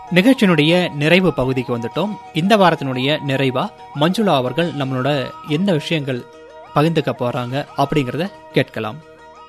நிகழ்ச்சியினுடைய நிறைவு பகுதிக்கு வந்துட்டோம் இந்த வாரத்தினுடைய நிறைவா மஞ்சுளா அவர்கள் நம்மளோட எந்த விஷயங்கள் பகிர்ந்துக்க போறாங்க அப்படிங்கறத கேட்கலாம்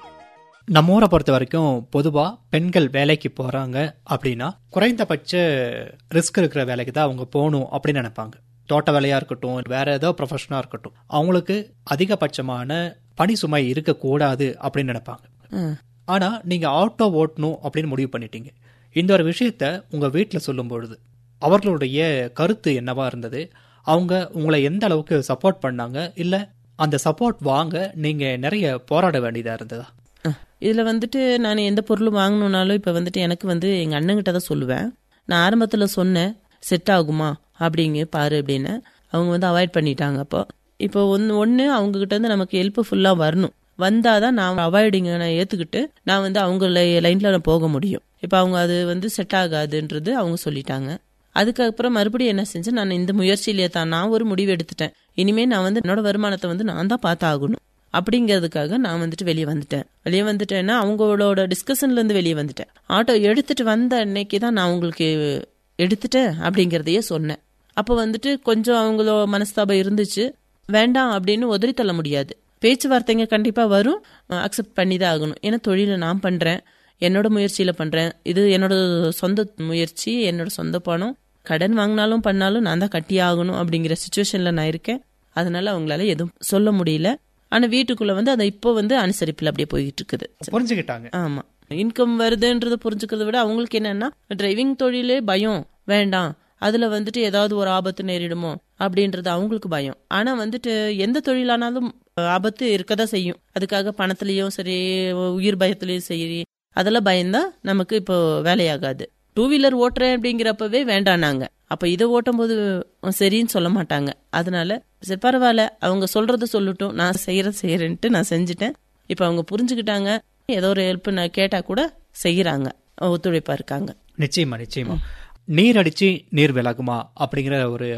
நம்ம ஊரை பொறுத்த வரைக்கும் பொதுவா பெண்கள் வேலைக்கு போறாங்க அப்படின்னா குறைந்தபட்ச ரிஸ்க் இருக்கிற வேலைக்கு தான் அவங்க போகணும் அப்படின்னு நினைப்பாங்க தோட்ட வேலையா இருக்கட்டும் வேற ஏதோ ப்ரொஃபஷனா இருக்கட்டும் அவங்களுக்கு அதிகபட்சமான பணி சுமை இருக்கக்கூடாது அப்படின்னு நினைப்பாங்க ம். ஆனா நீங்க ஆட்டோ ஓட்டணும் அப்படின்னு முடிவு பண்ணிட்டீங்க இந்த ஒரு விஷயத்த உங்க வீட்டில் சொல்லும் பொழுது அவர்களுடைய கருத்து என்னவா இருந்தது அவங்க உங்களை எந்த அளவுக்கு சப்போர்ட் பண்ணாங்க இல்ல அந்த சப்போர்ட் வாங்க நீங்க நிறைய போராட வேண்டியதா இருந்ததா இதுல வந்துட்டு நான் எந்த பொருளும் வாங்கணும்னாலும் இப்ப வந்துட்டு எனக்கு வந்து எங்க அண்ணன்கிட்ட தான் சொல்லுவேன் நான் ஆரம்பத்துல சொன்னேன் செட் ஆகுமா அப்படிங்க பாரு அப்படின்னு அவங்க வந்து அவாய்ட் பண்ணிட்டாங்க அப்போ இப்போ ஒன்று ஒன்று அவங்க கிட்ட இருந்து நமக்கு ஹெல்ப் ஃபுல்லா வரணும் வந்தாதான் நான் அவாய்டிங்க நான் ஏத்துக்கிட்டு நான் வந்து அவங்க லைன்ல நான் போக முடியும் இப்போ அவங்க அது வந்து செட் ஆகாதுன்றது அவங்க சொல்லிட்டாங்க அதுக்கப்புறம் மறுபடியும் என்ன செஞ்சேன் நான் இந்த முயற்சியிலேயே தான் நான் ஒரு முடிவு எடுத்துட்டேன் இனிமே நான் வந்து என்னோட வருமானத்தை வந்து நான் தான் பார்த்தாகணும் அப்படிங்கிறதுக்காக நான் வந்துட்டு வெளியே வந்துட்டேன் வெளியே வந்துட்டேன்னா அவங்களோட டிஸ்கஷன்ல இருந்து வெளியே வந்துட்டேன் ஆட்டோ எடுத்துட்டு வந்த அன்னைக்கு தான் நான் உங்களுக்கு எடுத்துட்டேன் அப்படிங்கிறதையே சொன்னேன் அப்போ வந்துட்டு கொஞ்சம் அவங்களோட மனஸ்தாபம் இருந்துச்சு வேண்டாம் அப்படின்னு உதறி தள்ள முடியாது பேச்சுவார்த்தைங்க கண்டிப்பா வரும் அக்செப்ட் பண்ணி தான் ஆகணும் ஏன்னா தொழிலை நான் பண்றேன் என்னோட முயற்சியில பண்றேன் இது என்னோட சொந்த முயற்சி என்னோட சொந்த பணம் கடன் வாங்கினாலும் பண்ணாலும் நான் தான் கட்டி ஆகணும் அப்படிங்கிற சுச்சுவேஷன்ல நான் இருக்கேன் அதனால அவங்களால எதுவும் சொல்ல முடியல ஆனா வீட்டுக்குள்ள வந்து அதை இப்போ வந்து அனுசரிப்பில் அப்படியே போயிட்டு இருக்குது புரிஞ்சுக்கிட்டாங்க ஆமா இன்கம் வருதுன்றத புரிஞ்சுக்கிறத விட அவங்களுக்கு என்னன்னா டிரைவிங் தொழிலே பயம் வேண்டாம் அதுல வந்துட்டு ஏதாவது ஒரு ஆபத்து நேரிடுமோ அப்படின்றது அவங்களுக்கு பயம் ஆனா வந்துட்டு எந்த தொழிலானாலும் ஆபத்து இருக்கதான் செய்யும் அதுக்காக பணத்திலயும் சரி உயிர் பயத்திலயும் சரி அதெல்லாம் பயந்தா நமக்கு இப்போ வேலையாகாது டூ வீலர் ஓட்டுறேன் அப்படிங்கிறப்பவே வேண்டானாங்க அப்ப இதை ஓட்டும் போது சரின்னு சொல்ல மாட்டாங்க அதனால சரி பரவாயில்ல அவங்க சொல்றத சொல்லட்டும் நான் செய்யறத செய்யறேன்ட்டு நான் செஞ்சுட்டேன் இப்ப அவங்க புரிஞ்சுக்கிட்டாங்க ஏதோ ஒரு ஹெல்ப் நான் கேட்டா கூட செய்யறாங்க ஒத்துழைப்பா இருக்காங்க நிச்சயமா நிச்சயமா நீர் அடிச்சு நீர் விலகுமா அப்படிங்கிற ஒரு